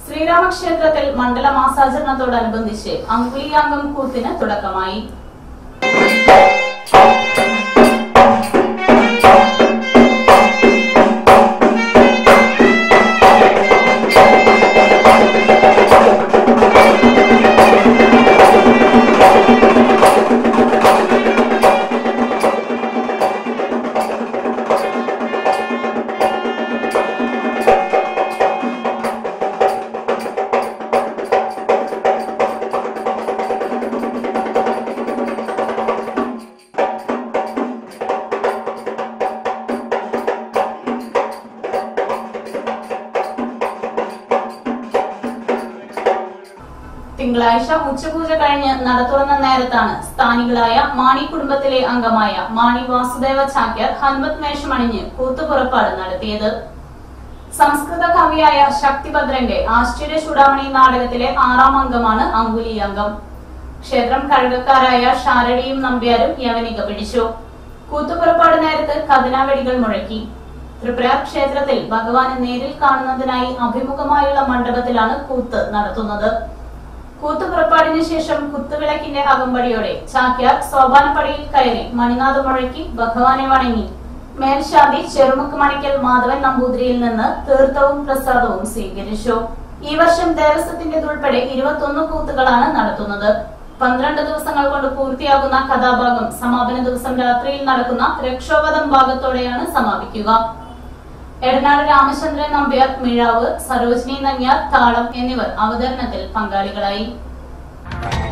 ശ്രീരാമക്ഷേത്രത്തിൽ മണ്ഡല മാസാചരണത്തോടനുബന്ധിച്ച് അങ്കുലിയാങ്കം കൂത്തിന് തുടക്കമായി തിങ്കളാഴ്ച ഉച്ചപൂജ കഴിഞ്ഞ് നട തുറന്ന നേരത്താണ് സ്ഥാനികളായ മാണി കുടുംബത്തിലെ അംഗമായ മാണി വാസുദേവ ചാക്യാർ ഹനുമത് വേഷമണിഞ്ഞ് കൂത്തുപുറപ്പാട് നടത്തിയത് സംസ്കൃത കവിയായ ശക്തിഭദ്രന്റെ ആശ്ചര്യ ചൂടാമണി നാടകത്തിലെ ആറാം അംഗമാണ് അങ്കുലി അംഗം ക്ഷേത്രം കഴുകക്കാരായ ഷാരടിയും നമ്പ്യാരും യവനിക പിടിച്ചു കൂത്തുപുറപ്പാട് നേരത്ത് കതിനാവെടികൾ മുഴക്കി ത്രിപുര ക്ഷേത്രത്തിൽ ഭഗവാനെ നേരിൽ കാണുന്നതിനായി അഭിമുഖമായുള്ള മണ്ഡപത്തിലാണ് കൂത്ത് നടത്തുന്നത് കൂത്തുപുറപ്പാടിന് ശേഷം കുത്തുവിളക്കിന്റെ അകമ്പടിയോടെ ചാക്യാർ സോപാനപ്പടിയിൽ കയറി മണിനാഥ് മുഴക്കി ഭഗവാനെ വണങ്ങി മേൽശാന്തി ചെറുമുക്ക് മണിക്കൽ മാധവൻ നമ്പൂതിരിയിൽ നിന്ന് തീർത്ഥവും പ്രസാദവും സ്വീകരിച്ചു ഈ വർഷം ദേവസ്വത്തിന്റേതുൾപ്പെടെ ഇരുപത്തൊന്ന് കൂത്തുകളാണ് നടത്തുന്നത് പന്ത്രണ്ട് ദിവസങ്ങൾ കൊണ്ട് പൂർത്തിയാകുന്ന കഥാഭാഗം സമാപന ദിവസം രാത്രിയിൽ നടക്കുന്ന രക്ഷോവധം ഭാഗത്തോടെയാണ് സമാപിക്കുക എടനാട് രാമചന്ദ്രൻ നമ്പ്യാർ മിഴാവ് സരോജിനി നങ്യാർ താളം എന്നിവർ അവതരണത്തിൽ പങ്കാളികളായി